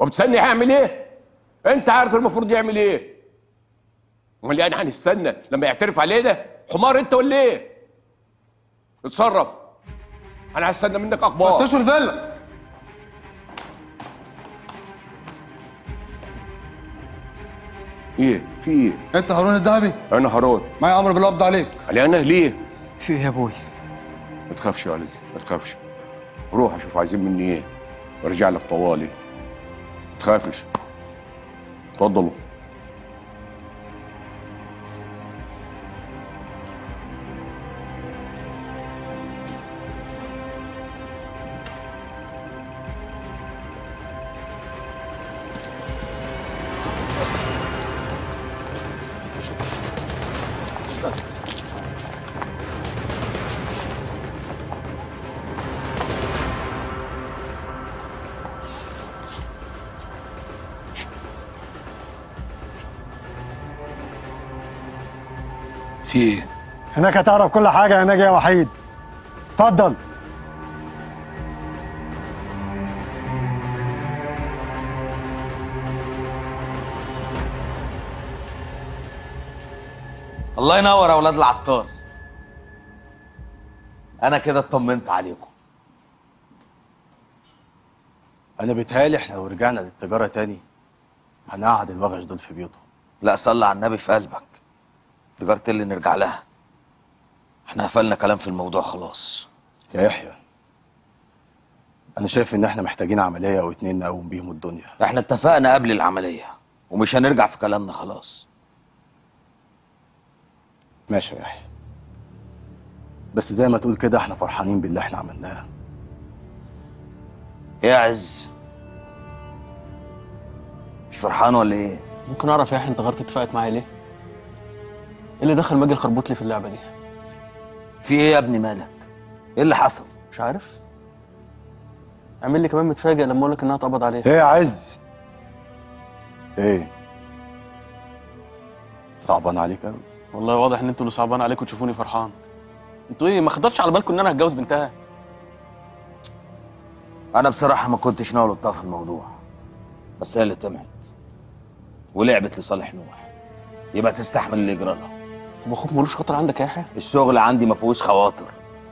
وبتستني هيعمل ايه انت عارف المفروض يعمل ايه امال يعني هنستنى لما يعترف علينا حمار انت ولا ايه اتصرف انا هستنى منك اخبار فتشوا الفيلا ايه في ايه انت هارون الذهبي انا هارون معايا امر بالقبض عليك علي انا ليه في ايه يا ابوي ما تخافش يا ولدي ما تخافش روح اشوف عايزين مني ايه وارجع لك طوالي ما تخافش اتفضلوا في ايه هناك هتعرف كل حاجة يا ناجي يا وحيد اتفضل الله ينور يا اولاد العطار انا كده اطمنت عليكم انا بيتهيألي احنا لو رجعنا للتجاره تاني هنقعد الوغش دول في بيوتهم لا صلي على النبي في قلبك تجارة اللي نرجع لها احنا قفلنا كلام في الموضوع خلاص يا يحيى انا شايف ان احنا محتاجين عمليه او اتنين نقوم بيهم الدنيا احنا اتفقنا قبل العملية ومش هنرجع في كلامنا خلاص ماشي يا يحيى بس زي ما تقول كده احنا فرحانين باللي احنا عملناه ايه يا عز مش فرحان ولا ايه ممكن اعرف يا يحيى انت غيرت اتفاقك معايا ليه؟ ايه اللي دخل ماجي الخربوط لي في اللعبه دي؟ في ايه يا ابني مالك ايه اللي حصل مش عارف اعمل لي كمان متفاجئ لما اقول لك انها اتقبض عليها ايه يا عز ايه صعبان عليك قوي والله واضح ان انتوا اللي صعبان عليكم تشوفوني فرحان انتوا ايه ما خدرش على بالكم ان انا هتجوز بنتها انا بصراحة ما كنتش ناوي اطاف في الموضوع بس هي اللي طمعت ولعبت لصالح نوح يبقى تستحمل اللي يجرى لها طب اخوك ملوش خطر عندك يا يحيى الشغل عندي ما فيهوش خواطر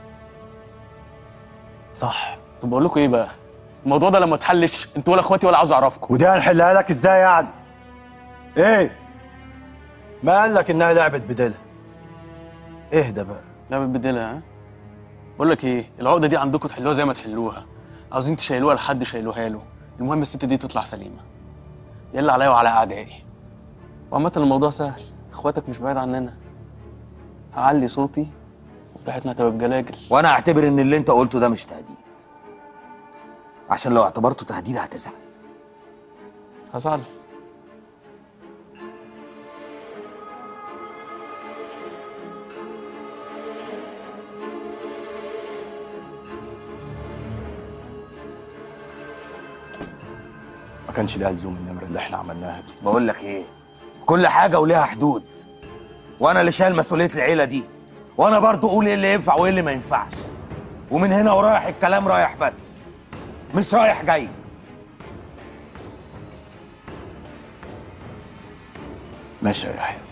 صح طب بقول لكم ايه بقى الموضوع ده لما اتحلش انتوا ولا اخواتي ولا عاوز اعرفكم ودي هنحلها لك ازاي يعني ايه ما قال لك انها لعبه بدله اهدى بقى لعبة بديلة ها بقول لك ايه العقده دي عندكم تحلوها زي ما تحلوها عاوزين تشيلوها لحد شيلوها له المهم الست دي تطلع سليمه يلا عليا وعلى اعدائي وعامة الموضوع سهل اخواتك مش بعيد عننا هعلي صوتي وفتحتنا هتبقى بجلاجل وانا اعتبر ان اللي انت قلته ده مش تهديد عشان لو اعتبرته تهديد هتزعل هزعل ما كانش ليها لزوم النمره اللي احنا عملناها دي بقول لك ايه كل حاجه وليها حدود وانا اللي شايل مسؤوليه العيله دي وانا برضو اقول ايه اللي ينفع وايه اللي ما ينفعش ومن هنا ورايح الكلام رايح بس مش رايح جاي ماشي يا يحيى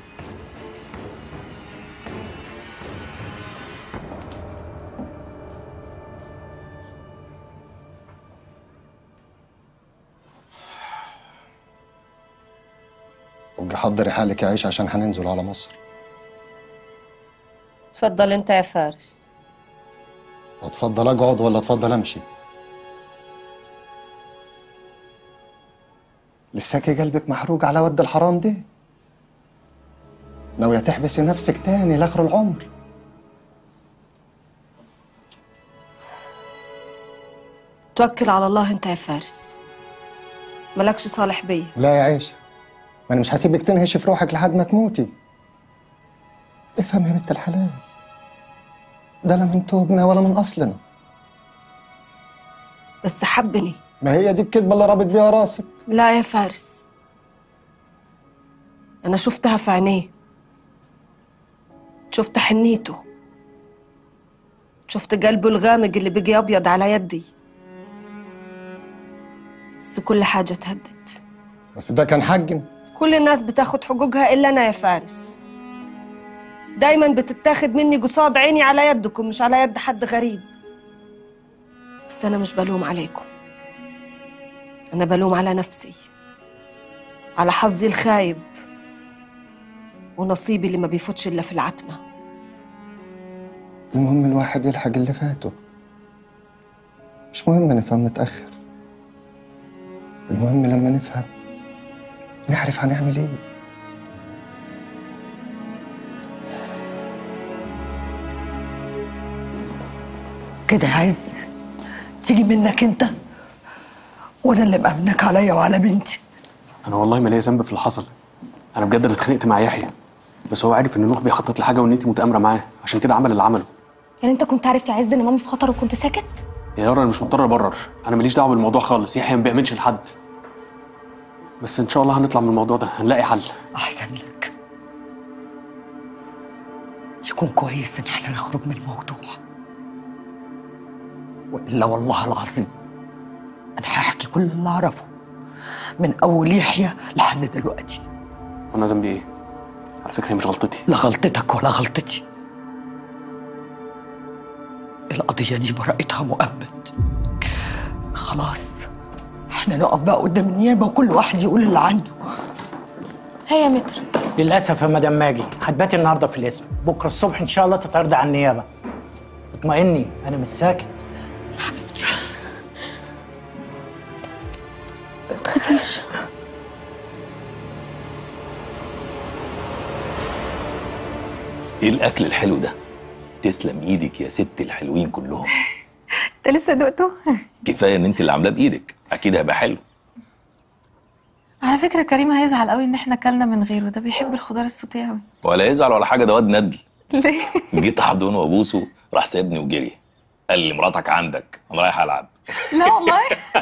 ابقى حضري حالك يا عيش عشان هننزل على مصر تفضل انت يا فارس اتفضل اقعد ولا اتفضل امشي لساكي قلبك محروق على ود الحرام دي ناوية تحبسي نفسك تاني لاخر العمر توكل على الله انت يا فارس مالكش صالح بيا لا يا عيش ما انا مش هسيبك تنهشي في روحك لحد ما تموتي افهم يا بنت الحلال ده لا من توبنا ولا من اصلنا بس حبني ما هي دي الكدبه اللي رابط بيها راسك لا يا فارس انا شفتها في عينيه شفت حنيته شفت قلبه الغامق اللي بقي ابيض على يدي بس كل حاجة تهدد بس ده كان حجم كل الناس بتاخد حقوقها إلا أنا يا فارس دايما بتتاخد مني قصاد عيني على يدكم مش على يد حد غريب بس أنا مش بلوم عليكم أنا بلوم على نفسي على حظي الخايب ونصيبي اللي ما بيفوتش إلا في العتمة المهم الواحد يلحق اللي فاته مش مهم نفهم متأخر المهم لما نفهم نعرف هنعمل ايه كده يا عز تيجي منك انت وانا اللي مأمنك عليا وعلى بنتي انا والله ما ليا ذنب في اللي حصل انا بجد اللي اتخانقت مع يحيى بس هو عارف ان نوح بيخطط لحاجه وان انت متآمره معاه عشان كده عمل اللي عمله يعني انت كنت عارف يا عز ان مامي في خطر وكنت ساكت يا يارا انا مش مضطر ابرر انا ماليش دعوه بالموضوع خالص يحيى ما بيأمنش لحد بس ان شاء الله هنطلع من الموضوع ده هنلاقي حل احسن لك يكون كويس ان احنا نخرج من الموضوع والا والله العظيم انا هحكي كل اللي اعرفه من اول يحيى لحد دلوقتي وانا ذنبي ايه على فكره هي مش غلطتي لا غلطتك ولا غلطتي القضية دي براءتها مؤبد خلاص احنا نقف بقى قدام النيابة وكل واحد يقول اللي عنده هي يا متر للاسف يا مدام ماجي هتباتي النهارده في الاسم بكره الصبح ان شاء الله تتعرضي على النيابه اطمئني انا مش ساكت ما تخافيش ايه الاكل الحلو ده تسلم ايدك يا ست الحلوين كلهم انت لسه دقته كفايه ان انت اللي عاملاه بايدك اكيد هيبقى حلو على فكره كريم هيزعل قوي ان احنا اكلنا من غيره ده بيحب الخضار السوتيه قوي ولا يزعل ولا حاجه ده واد ندل ليه جيت احضنه وابوسه راح سابني وجري قال لي مراتك عندك انا رايح العب لا والله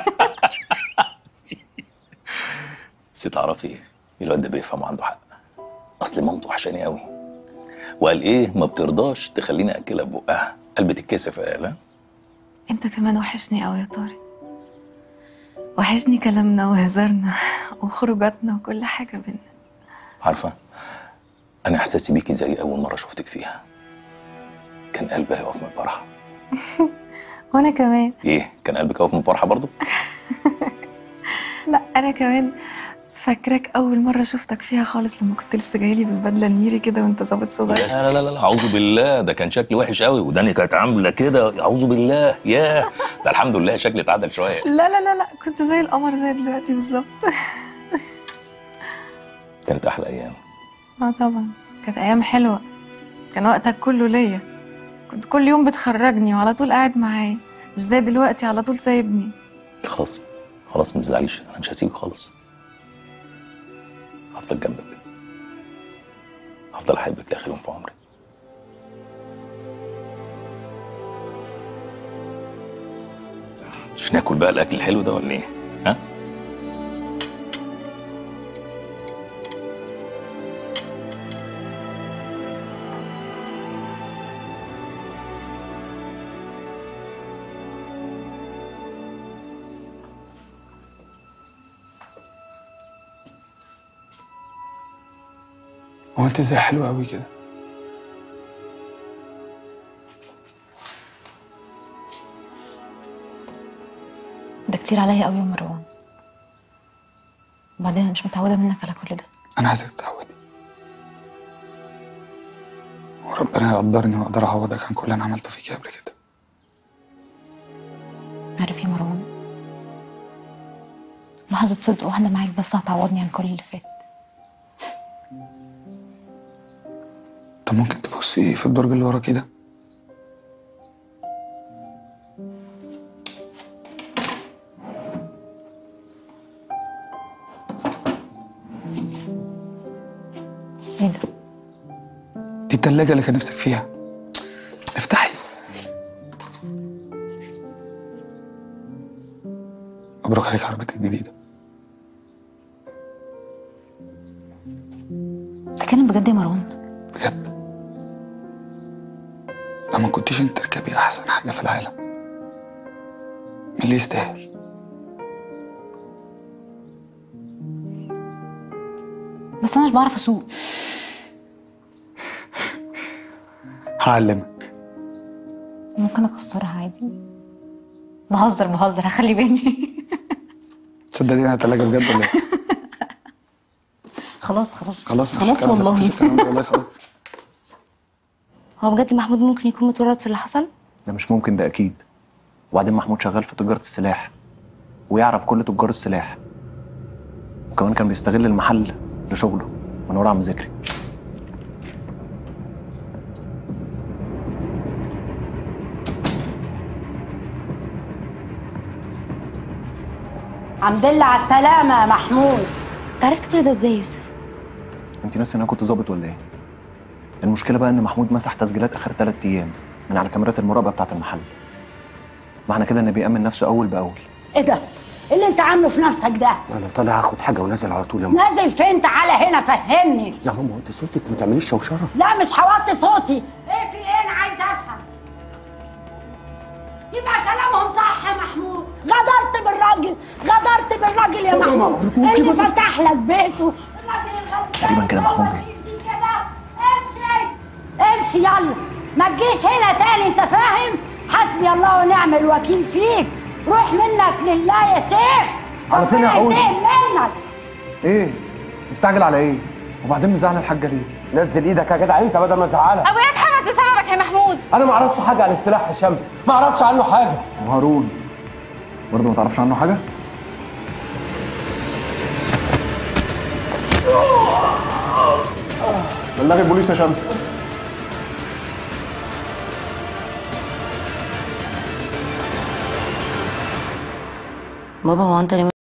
بس تعرفي الواد ده بيفهم وعنده حق اصل مامته وحشاني قوي وقال ايه ما بترضاش تخليني اكلها ببقها قال بتتكسف قال ها؟ انت كمان وحشني قوي يا طارق وحشني كلامنا وهزارنا وخروجاتنا وكل حاجه بينا عارفه انا احساسي بيكي زي اول مره شفتك فيها كان قلبي هيقف من الفرحه وانا كمان ايه كان قلبك هيقف من الفرحه برضه لا انا كمان فاكراك اول مره شفتك فيها خالص لما كنت لسه جايلي بالبدله الميري كده وانت ظابط صغير لا لا لا لا اعوذ بالله ده كان شكلي وحش قوي وداني كانت عامله كده اعوذ بالله ياه ده الحمد لله شكلي اتعدل شويه لا لا لا لا كنت زي القمر زي دلوقتي بالظبط كانت احلى ايام اه طبعا كانت ايام حلوه كان وقتك كله ليا كنت كل يوم بتخرجني وعلى طول قاعد معايا مش زي دلوقتي على طول سايبني خلاص خلاص ما تزعليش انا مش هسيبك خالص هفضل جنبك هفضل احبك لاخر يوم في عمري مش ناكل بقى الاكل الحلو ده ولا ايه ها هو انت ازاي حلوه قوي كده ده كتير عليا قوي يا مروان وبعدين انا مش متعوده منك على كل ده انا عايزك تتعودي وربنا يقدرني واقدر اعوضك عن كل اللي انا عملته فيكي قبل كده عارف يا مروان لحظة صدق واحدة معاك بس هتعوضني عن كل اللي فات طب ممكن تبصي في الدرج اللي ورا كده ايه ده؟ دي التلاجة اللي كان نفسك فيها افتحي مبروك عليك عربيتك الجديدة بتتكلم بجد يا مروان بجد لو ما كنتيش انت تركبي احسن حاجة في العالم مين اللي يستاهل اصل انا مش بعرف اسوق هعلمك ممكن اكسرها عادي بهزر بهزر هخلي بالي تصدقني انها تلاجة بجد ولا ايه؟ خلاص خلاص خلاص مش خلاص الكلام ده، والله مش الكلام ده، والله خلاص هو بجد محمود ممكن يكون متورط في اللي حصل ده مش ممكن ده اكيد وبعدين محمود شغال في تجاره السلاح ويعرف كل تجار السلاح وكمان كان بيستغل المحل لشغله من ورا عم ذكري الحمد لله على السلامة يا محمود انت عرفت كل ده ازاي يا يوسف انت ناسي ان انا كنت ظابط ولا ايه المشكله بقى ان محمود مسح تسجيلات اخر ثلاث ايام من على كاميرات المراقبه بتاعه المحل معنى كده انه بيامن نفسه اول باول ايه ده؟ ايه اللي انت عامله في نفسك ده؟ انا طالع اخد حاجه ونازل على طول يا ماما نازل فين؟ تعالى هنا فهمني يا ماما انت صوتك ما تعمليش شوشره لا مش هوطي صوتي ايه في ايه انا عايز افهم يبقى كلامهم صح يا محمود غدرت بالراجل غدرت بالراجل يا محمود اللي فتح لك بيته الراجل الغلبان تقريبا كده محمود كده امشي امشي يلا ما تجيش هنا تاني انت فاهم حسبي الله ونعم الوكيل فيك روح منك لله يا شيخ على فين يا ربنا عود؟ ينتقم منك ايه مستعجل على ايه وبعدين مزعل الحاجه ليه نزل ايدك يا جدع انت بدل ما ازعلك ابويا اتحبس بسببك يا محمود انا ما اعرفش حاجه عن السلاح يا شمس ما اعرفش عنه حاجه وهارون برضه ما تعرفش عنه حاجه بلغي البوليس يا شمس بابا هو انت ليه